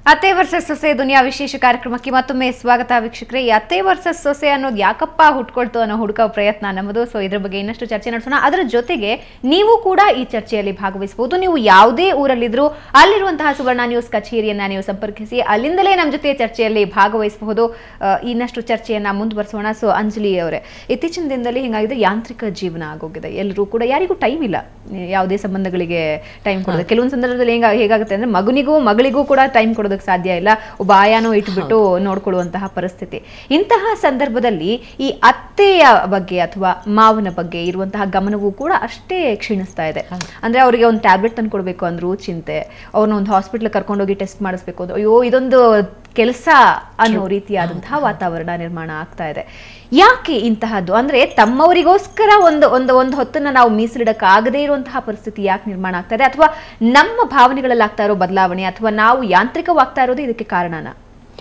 ಅತ್ತೆ ವರ್ಸಸ್ ಸೊಸೆ ದುನಿಯಾ ವಿಶೇಷ ಕಾರ್ಯಕ್ರಮಕ್ಕೆ ಮತ್ತೊಮ್ಮೆ ಸ್ವಾಗತ ವೀಕ್ಷಕರೇ ಈ ಅತ್ತೆ ವರ್ಸಸ್ ಸೊಸೆ ಅನ್ನೋದು ಯಾಕಪ್ಪ ಹುಟ್ಕೊಳ್ತು ಅನ್ನೋ ಹುಡುಕೋ ಪ್ರಯತ್ನ ನಮ್ಮದು ಸೊ ಇದ್ರ ಬಗ್ಗೆ ಇನ್ನಷ್ಟು ಚರ್ಚೆ ನಡೆಸೋಣ ಅದರ ಜೊತೆಗೆ ನೀವು ಕೂಡ ಈ ಚರ್ಚೆಯಲ್ಲಿ ಭಾಗವಹಿಸಬಹುದು ನೀವು ಯಾವುದೇ ಊರಲ್ಲಿದ್ರೂ ಅಲ್ಲಿರುವಂತಹ ಸುವರ್ಣ ನ್ಯೂಸ್ ಕಚೇರಿಯನ್ನ ನೀವು ಸಂಪರ್ಕಿಸಿ ಅಲ್ಲಿಂದಲೇ ನಮ್ಮ ಜೊತೆ ಚರ್ಚೆಯಲ್ಲಿ ಭಾಗವಹಿಸಬಹುದು ಆ, ಇನ್ನಷ್ಟು ಚರ್ಚೆಯನ್ನ ಮುಂದುವರಿಸೋಣ ಸೊ ಅಂಜಲಿ ಅವರೇ ಇತ್ತೀಚಿನ ದಿನದಲ್ಲಿ ಹಿಂಗಾಗಿದೆ ಯಾಂತ್ರಿಕ ಜೀವನ ಆಗೋಗಿದೆ ಎಲ್ಲರೂ ಕೂಡ ಯಾರಿಗೂ ಟೈಮ್ ಇಲ್ಲ ಯಾವುದೇ ಸಂಬಂಧಗಳಿಗೆ ಟೈಮ್ ಕೊಡೋದು ಕೆಲವೊಂದು ಸಂದರ್ಭದಲ್ಲಿ ಹೆಂಗ ಹೇಗಾಗುತ್ತೆ ಅಂದ್ರೆ ಮಗನಿಗೂ ಮಗಳಿಗೂ ಕೂಡ ಟೈಮ್ ಕೊಡೋದಕ್ಕೆ ಸಾಧ್ಯ ಇಲ್ಲ ಒಬ್ಬ ಆಯಾನೋ ಇಟ್ಬಿಟ್ಟು ನೋಡ್ಕೊಳ್ಳುವಂತಹ ಪರಿಸ್ಥಿತಿ ಇಂತಹ ಸಂದರ್ಭದಲ್ಲಿ ಈ ಅತ್ತೆಯ ಬಗ್ಗೆ ಅಥವಾ ಮಾವನ ಬಗ್ಗೆ ಇರುವಂತಹ ಗಮನವೂ ಕೂಡ ಅಷ್ಟೇ ಕ್ಷೀಣಿಸ್ತಾ ಇದೆ ಅಂದ್ರೆ ಅವರಿಗೆ ಒಂದು ಟ್ಯಾಬ್ಲೆಟ್ ತಂದು ಕೊಡಬೇಕು ಅಂದ್ರೂ ಚಿಂತೆ ಅವ್ರನ್ನ ಒಂದು ಹಾಸ್ಪಿಟ್ಲ್ ಕರ್ಕೊಂಡೋಗಿ ಟೆಸ್ಟ್ ಮಾಡಿಸ್ಬೇಕು ಅಂದ್ರೆ ಅಯ್ಯೋ ಇದೊಂದು ಕೆಲಸ ಅನ್ನೋ ರೀತಿಯಾದಂತಹ ವಾತಾವರಣ ನಿರ್ಮಾಣ ಆಗ್ತಾ ಇದೆ ಯಾಕೆ ಇಂತಹದ್ದು ಅಂದ್ರೆ ತಮ್ಮವರಿಗೋಸ್ಕರ ಒಂದು ಒಂದು ಒಂದು ಹೊತ್ತನ್ನ ನಾವು ಮೀಸಲಿಡಕ್ಕೆ ಆಗದೇ ಇರುವಂತಹ ಪರಿಸ್ಥಿತಿ ಯಾಕೆ ನಿರ್ಮಾಣ ಆಗ್ತಾ ಇದೆ ಅಥವಾ ನಮ್ಮ ಭಾವನೆಗಳಲ್ಲಿ ಆಗ್ತಾ ಇರೋ ಬದಲಾವಣೆ ಅಥವಾ ನಾವು ಯಾಂತ್ರಿಕವಾಗ್ತಾ ಇರೋದು ಇದಕ್ಕೆ ಕಾರಣನಾ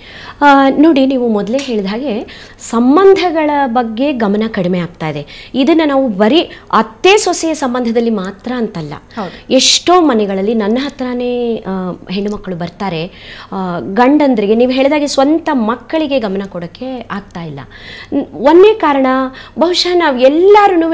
ಆ, ನೋಡಿ ನೀವು ಮೊದಲೇ ಹೇಳಿದ ಹಾಗೆ ಸಂಬಂಧಗಳ ಬಗ್ಗೆ ಗಮನ ಕಡಿಮೆ ಆಗ್ತಾ ಇದೆ ಇದನ್ನು ನಾವು ಬರೀ ಅತ್ತೆ ಸೊಸೆಯ ಸಂಬಂಧದಲ್ಲಿ ಮಾತ್ರ ಅಂತಲ್ಲ ಹೌದು. ಎಷ್ಟೋ ಮನೆಗಳಲ್ಲಿ ನನ್ನ ಹತ್ರನೇ ಆ, ಹೆಣ್ಣುಮಕ್ಕಳು ಬರ್ತಾರೆ ಆ, ಗಂಡಂದ್ರಿಗೆ ನೀವು ಹೇಳಿದಾಗೆ ಸ್ವಂತ ಮಕ್ಕಳಿಗೆ ಗಮನ ಕೊಡೋಕ್ಕೆ ಆಗ್ತಾ ಇಲ್ಲ ನ್- ಒಂದೇ ಕಾರಣ ಬಹುಶಃ ನಾವು ಎಲ್ಲರೂ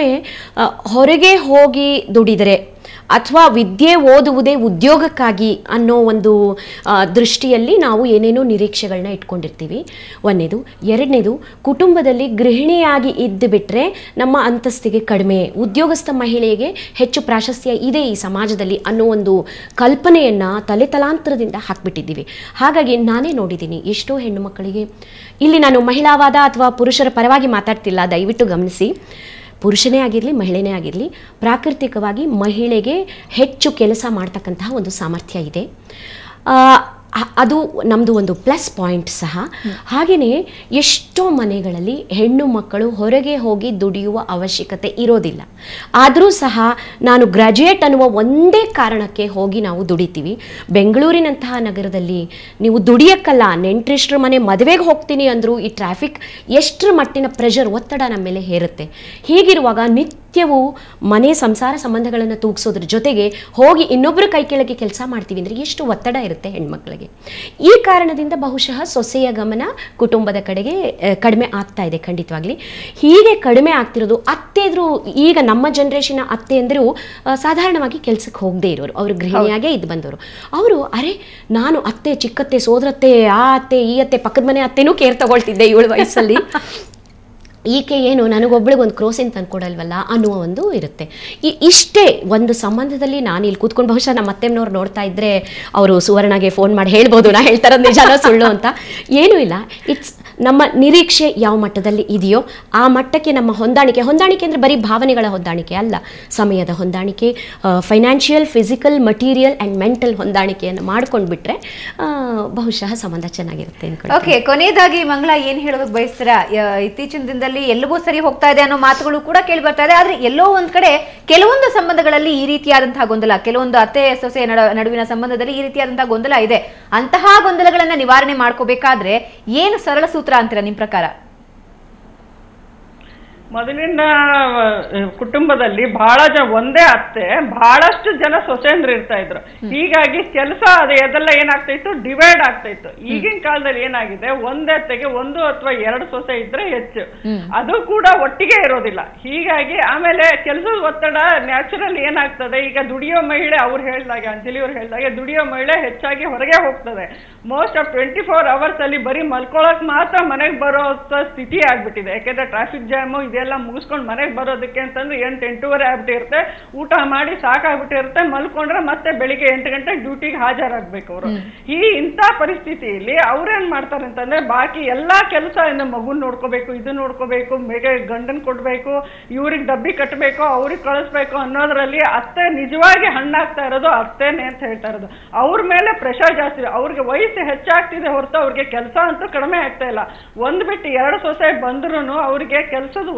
ಹೊರಗೆ ಹೋಗಿ ದುಡಿದರೆ ಅಥವಾ ವಿದ್ಯೆ ಓದುವುದೇ ಉದ್ಯೋಗಕ್ಕಾಗಿ ಅನ್ನೋ ಒಂದು ಆ, ದೃಷ್ಟಿಯಲ್ಲಿ ನಾವು ಏನೇನೋ ನಿರೀಕ್ಷೆಗಳನ್ನ ಇಟ್ಕೊಂಡಿರ್ತೀವಿ ಒಂದನೇದು ಎರಡನೇದು ಕುಟುಂಬದಲ್ಲಿ ಗೃಹಿಣಿಯಾಗಿ ಇದ್ದು ಬಿಟ್ಟರೆ ನಮ್ಮ ಅಂತಸ್ತಿಗೆ ಕಡಿಮೆ ಉದ್ಯೋಗಸ್ಥ ಮಹಿಳೆಗೆ ಹೆಚ್ಚು ಪ್ರಾಶಸ್ತ್ಯ ಇದೆ ಈ ಸಮಾಜದಲ್ಲಿ ಅನ್ನೋ ಒಂದು ಕಲ್ಪನೆಯನ್ನು ತಲೆ ತಲಾಂತರದಿಂದ ಹಾಕ್ಬಿಟ್ಟಿದ್ದೀವಿ ಹಾಗಾಗಿ ನಾನೇ ನೋಡಿದ್ದೀನಿ ಎಷ್ಟೋ ಹೆಣ್ಣು ಮಕ್ಕಳಿಗೆ ಇಲ್ಲಿ ನಾನು ಮಹಿಳಾವಾದ ಅಥವಾ ಪುರುಷರ ಪರವಾಗಿ ಮಾತಾಡ್ತಿಲ್ಲ ದಯವಿಟ್ಟು ಗಮನಿಸಿ ಪುರುಷನೇ ಆಗಿರಲಿ ಮಹಿಳೆನೇ ಆಗಿರಲಿ ಪ್ರಾಕೃತಿಕವಾಗಿ ಮಹಿಳೆಗೆ ಹೆಚ್ಚು ಕೆಲಸ ಮಾಡ್ತಕ್ಕಂತಹ ಒಂದು ಸಾಮರ್ಥ್ಯ ಇದೆ ಆ, ಅ- ಅದು ನಮ್ಮದು ಒಂದು ಪ್ಲಸ್ ಪಾಯಿಂಟ್ ಸಹ ಹಾಗೆಯೇ ಎಷ್ಟೋ ಮನೆಗಳಲ್ಲಿ ಹೆಣ್ಣು ಮಕ್ಕಳು ಹೊರಗೆ ಹೋಗಿ ದುಡಿಯುವ ಅವಶ್ಯಕತೆ ಇರೋದಿಲ್ಲ ಆದರೂ ಸಹ ನಾನು ಗ್ರಾಜ್ಯುಯೇಟ್ ಅನ್ನುವ ಒಂದೇ ಕಾರಣಕ್ಕೆ ಹೋಗಿ ನಾವು ದುಡಿತೀವಿ ಬೆಂಗಳೂರಿನಂತಹ ನಗರದಲ್ಲಿ ನೀವು ದುಡಿಯೋಕ್ಕಲ್ಲ ನೆಂಟ್ರಿಷ್ಟ್ರ ಮನೆ ಮದುವೆಗೆ ಹೋಗ್ತೀನಿ ಅಂದರೂ ಈ ಟ್ರಾಫಿಕ್ ಎಷ್ಟರ ಮಟ್ಟಿನ ಪ್ರೆಷರ್ ಒತ್ತಡ ನಮ್ಮ ಮೇಲೆ ಹೇರುತ್ತೆ ಹೀಗಿರುವಾಗ ನಿತ್ಯವೂ ಮನೆ ಸಂಸಾರ ಸಂಬಂಧಗಳನ್ನು ತೂಗಿಸೋದ್ರ ಜೊತೆಗೆ ಹೋಗಿ ಇನ್ನೊಬ್ಬರ ಕೈ ಕೆಳಗೆ ಕೆಲಸ ಮಾಡ್ತೀವಿ ಅಂದರೆ ಎಷ್ಟು ಒತ್ತಡ ಇರುತ್ತೆ ಹೆಣ್ಮಕ್ಳಿಗೆ ಈ ಕಾರಣದಿಂದ ಬಹುಶಃ ಸೊಸೆಯ ಗಮನ ಕುಟುಂಬದ ಕಡೆಗೆ ಆ, ಕಡಿಮೆ ಆಗ್ತಾ ಇದೆ ಖಂಡಿತವಾಗ್ಲಿ ಹೀಗೆ ಕಡಿಮೆ ಆಗ್ತಿರೋದು ಅತ್ತೆದ್ರು ಈಗ ನಮ್ಮ ಜನ್ರೇಷನ್ ಅತ್ತೆ ಅಂದರೂ ಸಾಧಾರಣವಾಗಿ ಕೆಲಸಕ್ಕೆ ಹೋಗದೇ ಇರೋರು ಅವರು ಗೃಹಿಣಿಯಾಗೇ ಇದ್ದು ಬಂದವರು ಅವರು ಅರೆ ನಾನು ಅತ್ತೆ ಚಿಕ್ಕತ್ತೆ ಸೋದರತ್ತೆ ಆ ಅತ್ತೆ ಈ ಅತ್ತೆ ಪಕ್ಕದ ಮನೆ ಅತ್ತೆನೂ ಕೇರ್ ತಗೊಳ್ತಿದ್ದೆ ಏಳು ವಯಸ್ಸಲ್ಲಿ ಈಕೆ ಏನು ನನಗೊಬ್ಳಿಗೆ ಒಂದು ಕ್ರೋಸಿನ್ ತಂದ್ಕೊಡಲ್ವಲ್ಲ ಅನ್ನುವ ಒಂದು ಇರುತ್ತೆ ಈ ಇಷ್ಟೇ ಒಂದು ಸಂಬಂಧದಲ್ಲಿ ನಾನು ಇಲ್ಲಿ ಕೂತ್ಕೊಂಡು ಬಹುಶಃ ನಮ್ಮ ಅತ್ತೆಮ್ನವ್ರು ನೋಡ್ತಾ ಇದ್ರೆ ಅವರು ಸುವರ್ಣಗೆ ಫೋನ್ ಮಾಡಿ ಹೇಳ್ಬೋದು ನಾ ಹೇಳ್ತಾರ ನಿಜಾನ ಸುಳ್ಳು ಅಂತ ಏನೂ ಇಲ್ಲ ಇಟ್ಸ್ ನಮ್ಮ ನಿರೀಕ್ಷೆ ಯಾವ ಮಟ್ಟದಲ್ಲಿ ಇದೆಯೋ ಆ ಮಟ್ಟಕ್ಕೆ ನಮ್ಮ ಹೊಂದಾಣಿಕೆ ಹೊಂದಾಣಿಕೆ ಅಂದರೆ ಬರೀ ಭಾವನೆಗಳ ಹೊಂದಾಣಿಕೆ ಅಲ್ಲ ಸಮಯದ ಹೊಂದಾಣಿಕೆ financial physical material and mental ಹೊಂದಾಣಿಕೆಯನ್ನು ಮಾಡ್ಕೊಂಡು ಬಿಟ್ರೆ ಆ, ಬಹುಶಃ ಸಂಬಂಧ ಚೆನ್ನಾಗಿರುತ್ತೆ ಅನ್ಕೊಂಡು ಓಕೆ ಕೊನೆಯದಾಗಿ ಮಂಗಳ ಏನ್ ಹೇಳೋದಕ್ಕೆ ಬಯಸ್ತೀರಾ ಯ- ಇತ್ತೀಚಿನ ದಿನದಲ್ಲಿ ಎಲ್ಲವೂ ಸರಿ ಹೋಗ್ತಾ ಇದೆ ಅನ್ನೋ ಮಾತುಗಳು ಕೂಡ ಕೇಳಿ ಬರ್ತಾ ಇದೆ ಆದ್ರೆ ಎಲ್ಲೋ ಒಂದ್ ಕಡೆ ಕೆಲವೊಂದು ಸಂಬಂಧಗಳಲ್ಲಿ ಈ ರೀತಿಯಾದಂತಹ ಗೊಂದಲ ಕೆಲವೊಂದು ಅತ್ತೆ ಸೊಸೆ ನಡ- ನಡುವಿನ ಸಂಬಂಧದಲ್ಲಿ ಈ ರೀತಿಯಾದಂತಹ ಗೊಂದಲ ಇದೆ ಅಂತಹ ಗೊಂದಲಗಳನ್ನ ನಿವಾರಣೆ ಮಾಡ್ಕೋಬೇಕಾದ್ರೆ ಏನು ಸರಳ ಸೂತ್ರ ಅಂತೀರಾ ನಿಮ್ ಪ್ರಕಾರ ಮೊದಲಿನ ಆ, ಕುಟುಂಬದಲ್ಲಿ ಬಹಳ ಜನ ಒಂದೇ ಅತ್ತೆ ಬಹಳಷ್ಟು ಜನ ಸೊಸೆಂದ್ರು ಇರ್ತಾ ಇದ್ರು ಹೀಗಾಗಿ ಕೆಲಸ ಅದು ಅದೆಲ್ಲ ಏನಾಗ್ತಾ ಇತ್ತು ಡಿವೈಡ್ ಆಗ್ತಾ ಇತ್ತು ಈಗಿನ ಕಾಲದಲ್ಲಿ ಏನಾಗಿದೆ ಒಂದೇ ಅತ್ತೆಗೆ ಒಂದು ಅಥವಾ ಎರಡು ಸೊಸೆ ಇದ್ರೆ ಹೆಚ್ಚು ಅದು ಕೂಡ ಒಟ್ಟಿಗೆ ಇರೋದಿಲ್ಲ ಹೀಗಾಗಿ ಆಮೇಲೆ ಕೆಲಸದ ಒತ್ತಡ ನ್ಯಾಚುರಲ್ ಏನಾಗ್ತದೆ ಈಗ ದುಡಿಯೋ ಮಹಿಳೆ ಅವ್ರು ಹೇಳ್ದಾಗೆ ಅಂಜಲಿ ಅವ್ರು ಹೇಳ್ದಾಗೆ ದುಡಿಯೋ ಮಹಿಳೆ ಹೆಚ್ಚಾಗಿ ಹೊರಗೆ ಹೋಗ್ತದೆ most of twenty four hours ಅಲ್ಲಿ ಬರೀ ಮಲ್ಕೊಳಕ್ ಮಾತ್ರ ಮನೆಗೆ ಬರೋ ಸ್ಥಿತಿ ಆಗ್ಬಿಟ್ಟಿದೆ ಯಾಕೆಂದ್ರೆ ಟ್ರಾಫಿಕ್ ಜಾಮು ಇದೆಲ್ಲ ಮುಗಿಸ್ಕೊಂಡು ಮನೆಗೆ ಬರೋದಕ್ಕೆ ಅಂತಂದ್ರೆ ಎಂಟು ಎಂಟೂವರೆ ಆಗ್ಬಿಟ್ಟಿರುತ್ತೆ ಊಟ ಮಾಡಿ ಸಾಕಾಗ್ಬಿಟ್ಟಿರುತ್ತೆ ಮಲ್ಕೊಂಡ್ರೆ ಮತ್ತೆ ಬೆಳಿಗ್ಗೆ ಎಂಟು ಗಂಟೆಗೆ ಡ್ಯೂಟಿಗೆ ಹಾಜರಾಗ್ಬೇಕು ಅವರು ಈ ಇಂಥ ಪರಿಸ್ಥಿತಿಯಲ್ಲಿ ಅವ್ರೇನ್ ಮಾಡ್ತಾರೆ ಅಂತಂದ್ರೆ ಬಾಕಿ ಎಲ್ಲಾ ಕೆಲಸ ಇನ್ನು ಮಗುನ್ ನೋಡ್ಕೋಬೇಕು ಇದು ನೋಡ್ಕೋಬೇಕು ಬೇಗ ಗಂಡನ್ ಕೊಡ್ಬೇಕು ಇವ್ರಿಗೆ ಡಬ್ಬಿ ಕಟ್ಟಬೇಕು ಅವ್ರಿಗೆ ಕಳಿಸ್ಬೇಕು ಅನ್ನೋದ್ರಲ್ಲಿ ಅತ್ತೆ ನಿಜವಾಗಿ ಹಣ್ಣಾಗ್ತಾ ಇರೋದು ಅತ್ತೆನೆ ಅಂತ ಹೇಳ್ತಾ ಇರೋದು ಅವ್ರ ಮೇಲೆ ಪ್ರೆಷರ್ ಜಾಸ್ತಿ ಇದೆ ಅವ್ರಿಗೆ ವಯಸ್ಸು ಹೆಚ್ಚಾಗ್ತಿದೆ ಹೊರತು ಅವ್ರಿಗೆ ಕೆಲಸ ಅಂತೂ ಕಡಿಮೆ ಆಗ್ತಾ ಇಲ್ಲ ಒಂದ್ ಬಿಟ್ಟು ಎರಡು ಸೊಸೆ ಬಂದ್ರು ಅವ್ರಿಗೆ ಕೆಲಸದ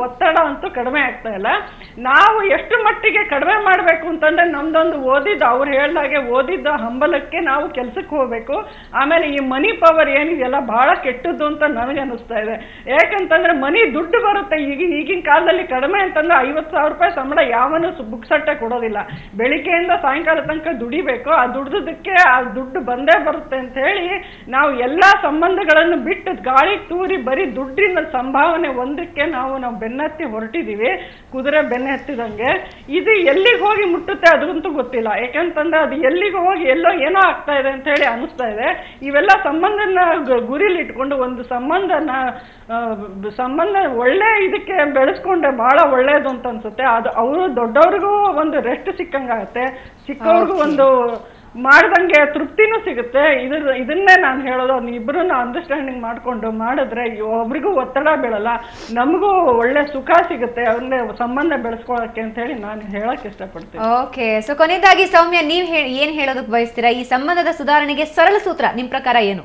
ಒತ್ತಡ ಅಂತೂ ಕಡಿಮೆ ಆಗ್ತಾ ಇಲ್ಲ ನಾವು ಎಷ್ಟು ಮಟ್ಟಿಗೆ ಕಡಿಮೆ ಮಾಡಬೇಕು ಅಂತಂದ್ರೆ ನಮ್ದೊಂದು ಓದಿದ್ದು ಅವ್ರು ಹೇಳ್ದಾಗೆ ಓದಿದ್ದ ಹಂಬಲಕ್ಕೆ ನಾವು ಕೆಲ್ಸಕ್ಕೆ ಹೋಗ್ಬೇಕು ಆಮೇಲೆ ಈ ಮನಿ ಪವರ್ ಏನಿದೆಯಲ್ಲ ಬಹಳ ಕೆಟ್ಟದ್ದು ಅಂತ ನನಗೆ ಅನಿಸ್ತಾ ಇದೆ ಯಾಕಂತಂದ್ರೆ ಮನಿ ದುಡ್ಡು ಬರುತ್ತೆ ಈಗ ಈಗಿನ ಕಾಲದಲ್ಲಿ ಕಡಿಮೆ ಅಂತಂದ್ರೆ ಐವತ್ತು ಸಾವಿರ ರೂಪಾಯಿ ಸಂಬಳ ಯಾವನು ಬುಕ್ ಸಟ್ಟೆ ಕೊಡೋದಿಲ್ಲ ಬೆಳಿಗ್ಗೆಯಿಂದ ಸಾಯಂಕಾಲ ತನಕ ದುಡಿಬೇಕು ಆ ದುಡ್ದಕ್ಕೆ ಆ ದುಡ್ಡು ಬಂದೇ ಬರುತ್ತೆ ಅಂತ ಹೇಳಿ ನಾವು ಎಲ್ಲಾ ಸಂಬಂಧಗಳನ್ನು ಬಿಟ್ಟು ಗಾಳಿ ತೂರಿ ಬರೀ ದುಡ್ಡಿನ ಸಂಭಾವನೆ ಒಂದಕ್ಕೆ ನಾವು ನಾವು ಬೆನ್ನತ್ತಿ ಹೊರಟಿದೀವಿ ಕುದುರೆ ಬೆನ್ನ ಹತ್ತಿದಂಗೆ ಇದು ಎಲ್ಲಿಗೆ ಹೋಗಿ ಮುಟ್ಟುತ್ತೆ ಅದಂತೂ ಗೊತ್ತಿಲ್ಲ ಯಾಕಂತಂದ್ರೆ ಅದು ಎಲ್ಲಿಗೆ ಹೋಗಿ ಎಲ್ಲೋ ಏನೋ ಆಗ್ತಾ ಇದೆ ಅಂತ ಹೇಳಿ ಅನಿಸ್ತಾ ಇದೆ ಇವೆಲ್ಲ ಸಂಬಂಧನ ಗ- ಗುರಿಲಿ ಇಟ್ಕೊಂಡು ಒಂದು ಸಂಬಂಧನ ಆ, ಬ- ಸಂಬಂಧ ಒಳ್ಳೆ ಇದಕ್ಕೆ ಬೆಳೆಸ್ಕೊಂಡ್ರೆ ಬಹಳ ಒಳ್ಳೇದು ಅಂತ ಅನ್ಸುತ್ತೆ ಅದು ಅವರು ದೊಡ್ಡವ್ರಿಗೂ ಒಂದು ರೆಸ್ಟ್ ಸಿಕ್ಕಂಗಾಗತ್ತೆ ಚಿಕ್ಕವ್ರಿಗೂ ಒಂದು ಮಾಡ್ದಂಗೆ ತೃಪ್ತಿನೂ ಸಿಗುತ್ತೆ ಇದ್ರ ಇದನ್ನೇ ನಾನು ಹೇಳೋದು ಇಬ್ಬರು ಅಂಡರ್ಸ್ಟ್ಯಾಂಡಿಂಗ್ ಮಾಡ್ಕೊಂಡು ಮಾಡಿದ್ರೆ ಒಬ್ರಿಗೂ ಒತ್ತಡ ಬೀಳಲ್ಲ ನಮಗೂ ಒಳ್ಳೆ ಸುಖ ಸಿಗುತ್ತೆ ಅವ್ರನ್ನೇ ಸಂಬಂಧ ಬೆಳೆಸ್ಕೊಳ್ಳೋಕೆ ಅಂತ ಹೇಳಿ ನಾನು ಹೇಳಕ್ ಇಷ್ಟಪಡ್ತೀನಿ ಓಕೆ ಸೊ ಕೊನೆಯದಾಗಿ ಸೌಮ್ಯ ನೀವ್ ಹೇ- ಏನ್ ಹೇಳೋದಕ್ಕೆ ಬಯಸ್ತೀರಾ ಈ ಸಂಬಂಧದ ಸುಧಾರಣೆಗೆ ಸರಳ ಸೂತ್ರ ನಿಮ್ ಪ್ರಕಾರ ಏನು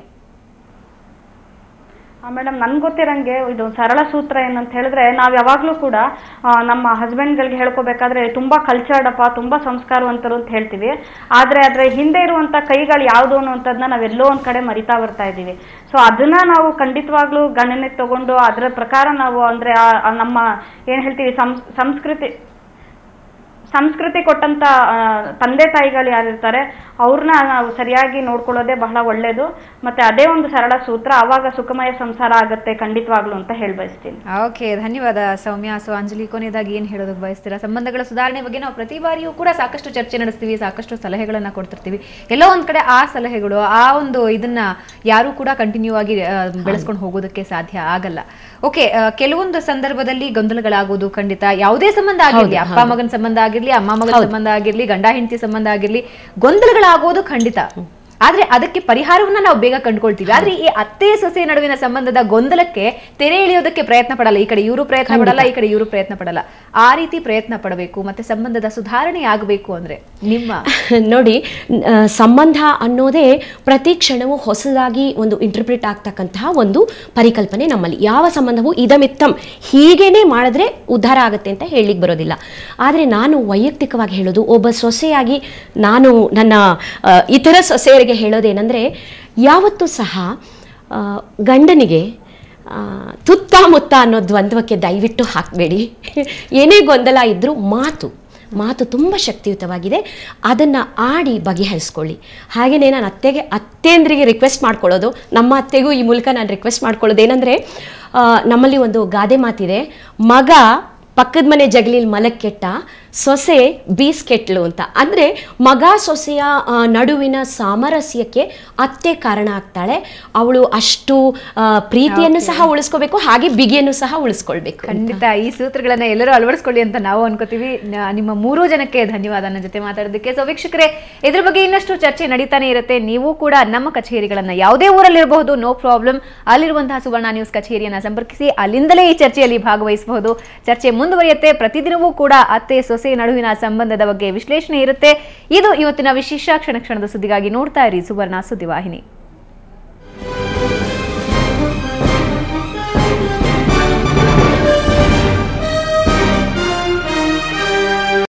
ಮೇಡಮ್ ನನ್ಗೆ ಗೊತ್ತಿರಂಗೆ ಇದು ಸರಳ ಸೂತ್ರ ಏನಂತ ಹೇಳಿದ್ರೆ ನಾವು ಯಾವಾಗಲೂ ಕೂಡ ಆ, ನಮ್ಮ ಹಸ್ಬೆಂಡ್ಗಳಿಗೆ ಹೇಳ್ಕೊಬೇಕಾದ್ರೆ ತುಂಬಾ ಕಲ್ಚರ್ಡ್ ಅಪ್ಪ ತುಂಬಾ ಸಂಸ್ಕಾರವಂತರು ಅಂತ ಹೇಳ್ತೀವಿ ಆದ್ರೆ ಅದ್ರ ಹಿಂದೆ ಇರುವಂತ ಕೈಗಳು ಯಾವುದು ಅನ್ನುವಂಥದ್ದನ್ನ ನಾವೆಲ್ಲೋ ಒಂದ್ ಕಡೆ ಮರಿತಾ ಬರ್ತಾ ಇದ್ದೀವಿ ಸೊ ಅದನ್ನ ನಾವು ಖಂಡಿತವಾಗ್ಲೂ ಗಣನೆಗೆ ತಗೊಂಡು ಅದರ ಪ್ರಕಾರ ನಾವು ಅಂದ್ರೆ ಆ- ಆ ನಮ್ಮ ಏನ್ ಹೇಳ್ತೀವಿ ಸಂಸ್ ಸಂಸ್ಕೃತಿ ಸಂಸ್ಕೃತಿ ಕೊಟ್ಟಂತ ಆ, ತಂದೆ ತಾಯಿಗಳು ಯಾರಿರ್ತಾರೆ ಅವ್ರನ್ನ ನಾವು ಸರಿಯಾಗಿ ನೋಡ್ಕೊಳ್ಳೋದೇ ಬಹಳ ಒಳ್ಳೇದು ಮತ್ತೆ ಅದೇ ಒಂದು ಸರಳ ಸೂತ್ರ ಅವಾಗ ಸುಖಮಯ ಸಂಸಾರ ಆಗತ್ತೆ ಖಂಡಿತವಾಗ್ಲು ಅಂತ ಹೇಳಿ ಬಯಸ್ತೀನಿ ಓಕೆ ಧನ್ಯವಾದ ಸೌಮ್ಯ ಸೊ ಅಂಜಲಿ ಕೊನೆಯದಾಗಿ ಏನ್ ಹೇಳೋದಕ್ಕೆ ಬಯಸ್ತೀರಾ ಸಂಬಂಧಗಳ ಸುಧಾರಣೆ ಬಗ್ಗೆ ನಾವು ಪ್ರತಿ ಬಾರಿಯೂ ಕೂಡ ಸಾಕಷ್ಟು ಚರ್ಚೆ ನಡೆಸ್ತೀವಿ ಸಾಕಷ್ಟು ಸಲಹೆಗಳನ್ನ ಕೊಡ್ತಿರ್ತೀವಿ ಎಲ್ಲೋ ಒಂದ್ ಕಡೆ ಆ ಸಲಹೆಗಳು ಆ ಒಂದು ಇದನ್ನ ಯಾರು ಕೂಡ ಕಂಟಿನ್ಯೂ ಆಗಿ ಬೆಳೆಸ್ಕೊಂಡು ಹೋಗೋದಕ್ಕೆ ಸಾಧ್ಯ ಆಗಲ್ಲ ಓಕೆ ಕೆಲವೊಂದು ಸಂದರ್ಭದಲ್ಲಿ ಗೊಂದಲಗಳಾಗೋದು ಖಂಡಿತ ಯಾವುದೇ ಸಂಬಂಧ ಆಗಿರ್ಲಿ ಅಪ್ಪ ಮಗನ ಸಂಬಂಧ ಆಗಿರ್ಲಿ ಅಮ್ಮ ಮಗನ ಸಂಬಂಧ ಆಗಿರ್ಲಿ ಗಂಡ ಹೆಂಡತಿ ಸಂಬಂಧ ಆಗಿರ್ಲಿ ಗೊಂದಲಗಳಾಗೋದು ಖಂಡಿತ ಆದ್ರೆ ಅದಕ್ಕೆ ಪರಿಹಾರವನ್ನ ನಾವು ಬೇಗ ಕಂಡುಕೊಳ್ತೀವಿ ಆದ್ರೆ ಈ ಅತ್ತೆ ಸೊಸೆ ನಡುವಿನ ಸಂಬಂಧದ ಗೊಂದಲಕ್ಕೆ ತೆರೆ ಎಳೆಯೋದಕ್ಕೆ ಪ್ರಯತ್ನ ಪಡಲ್ಲ ಈ ಕಡೆ ಇವರು ಪ್ರಯತ್ನ ಪಡಲ್ಲ ಈ ಕಡೆ ಇವರು ಪ್ರಯತ್ನ ಪಡಲ್ಲ ಆ ರೀತಿ ಪ್ರಯತ್ನ ಪಡಬೇಕು ಮತ್ತೆ ಸಂಬಂಧದ ಸುಧಾರಣೆ ಆಗಬೇಕು ಅಂದ್ರೆ ನಿಮ್ಮ ನೋಡಿ ಆ, ಸಂಬಂಧ ಅನ್ನೋದೇ ಪ್ರತಿ ಕ್ಷಣವೂ ಹೊಸದಾಗಿ ಒಂದು ಇಂಟರ್ಪ್ರಿಟ್ ಆಗ್ತಕ್ಕಂತಹ ಒಂದು ಪರಿಕಲ್ಪನೆ ನಮ್ಮಲ್ಲಿ ಯಾವ ಸಂಬಂಧವೂ ಇದಮಿತ್ತಂ ಹೀಗೇನೆ ಮಾಡಿದ್ರೆ ಉದ್ಧಾರ ಆಗುತ್ತೆ ಅಂತ ಹೇಳಲಿಕ್ಕೆ ಬರೋದಿಲ್ಲ ಆದರೆ ನಾನು ವೈಯಕ್ತಿಕವಾಗಿ ಹೇಳೋದು ಒಬ್ಬ ಸೊಸೆಯಾಗಿ ನಾನು ನನ್ನ ಆ, ಇತರ ಸೊಸೆಯರಿಗೆ ಹೇಳೋದೇನೆಂದರೆ ಯಾವತ್ತೂ ಸಹ ಆ, ಗಂಡನಿಗೆ ಆ, ತುತ್ತ ಮುತ್ತ ಅನ್ನೋ ದ್ವಂದ್ವಕ್ಕೆ ದಯವಿಟ್ಟು ಹಾಕಬೇಡಿ ಏನೇ ಗೊಂದಲ ಇದ್ದರೂ ಮಾತು ಮಾತು ತುಂಬ ಶಕ್ತಿಯುತವಾಗಿದೆ ಅದನ್ನು ಆಡಿ ಬಗೆಹರಿಸ್ಕೊಳ್ಳಿ ಹಾಗೆಯೇ ನಾನು ಅತ್ತೆಗೆ ಅತ್ತೆಂದ್ರಿಗೆ ರಿಕ್ವೆಸ್ಟ್ ಮಾಡ್ಕೊಳ್ಳೋದು ನಮ್ಮ ಅತ್ತೆಗೂ ಈ ಮೂಲಕ ನಾನು ರಿಕ್ವೆಸ್ಟ್ ಮಾಡ್ಕೊಳ್ಳೋದು ಏನಂದರೆ ನಮ್ಮಲ್ಲಿ ಒಂದು ಗಾದೆ ಮಾತಿದೆ ಮಗ ಪಕ್ಕದ ಮನೆ ಜಗಲಿಲ್ ಮಲಕ್ಕೆಟ್ಟ ಸೊಸೆ ಬೀಸ್ ಕೆಟ್ಲು ಅಂತ ಅಂದರೆ ಮಗ ಸೊಸೆಯ ಆ, ನಡುವಿನ ಸಾಮರಸ್ಯಕ್ಕೆ ಅತ್ತೆ ಕಾರಣ ಆಗ್ತಾಳೆ ಅವಳು ಅಷ್ಟು ಆ, ಪ್ರೀತಿಯನ್ನು ಸಹ ಉಳಿಸ್ಕೋಬೇಕು ಹಾಗೆ ಬಿಗಿಯನ್ನು ಸಹ ಉಳಿಸ್ಕೊಳ್ಬೇಕು ಖಂಡಿತ ಈ ಸೂತ್ರಗಳನ್ನ ಎಲ್ಲರೂ ಅಳವಡಿಸ್ಕೊಳ್ಳಿ ಅಂತ ನಾವು ಅನ್ಕೋತೀವಿ ನ- ನಿಮ್ಮ ಮೂರೂ ಜನಕ್ಕೆ ಧನ್ಯವಾದ ನನ್ನ ಜೊತೆ ಮಾತಾಡೋದಕ್ಕೆ ಸೊ ವೀಕ್ಷಕರೇ ಇದ್ರ ಬಗ್ಗೆ ಇನ್ನಷ್ಟು ಚರ್ಚೆ ನಡೀತಾನೆ ಇರುತ್ತೆ ನೀವು ಕೂಡ ನಮ್ಮ ಕಚೇರಿಗಳನ್ನ ಯಾವುದೇ ಊರಲ್ಲಿರಬಹುದು ನೋ ಪ್ರಾಬ್ಲಮ್ ಅಲ್ಲಿರುವಂತಹ ಸುವರ್ಣ ನ್ಯೂಸ್ ಕಚೇರಿಯನ್ನ ಸಂಪರ್ಕಿಸಿ ಅಲ್ಲಿಂದಲೇ ಈ ಚರ್ಚೆಯಲ್ಲಿ ಭಾಗವಹಿಸಬಹುದು ಚರ್ಚೆ ಮುಂದುವರಿಯುತ್ತೆ ಪ್ರತಿದಿನವೂ ಕೂಡ ಅತ್ತೆ ಸೊಸೆ ನಡುವಿನ ಸಂಬಂಧದ ಬಗ್ಗೆ ವಿಶ್ಲೇಷಣೆ ಇರುತ್ತೆ ಇದು ಇವತ್ತಿನ ವಿಶೇಷ ಕ್ಷಣ ಕ್ಷಣದ ಸುದ್ದಿಗಾಗಿ ನೋಡ್ತಾ ಇರಿ ಸುವರ್ಣ ಸುದ್ದಿವಾಹಿನಿ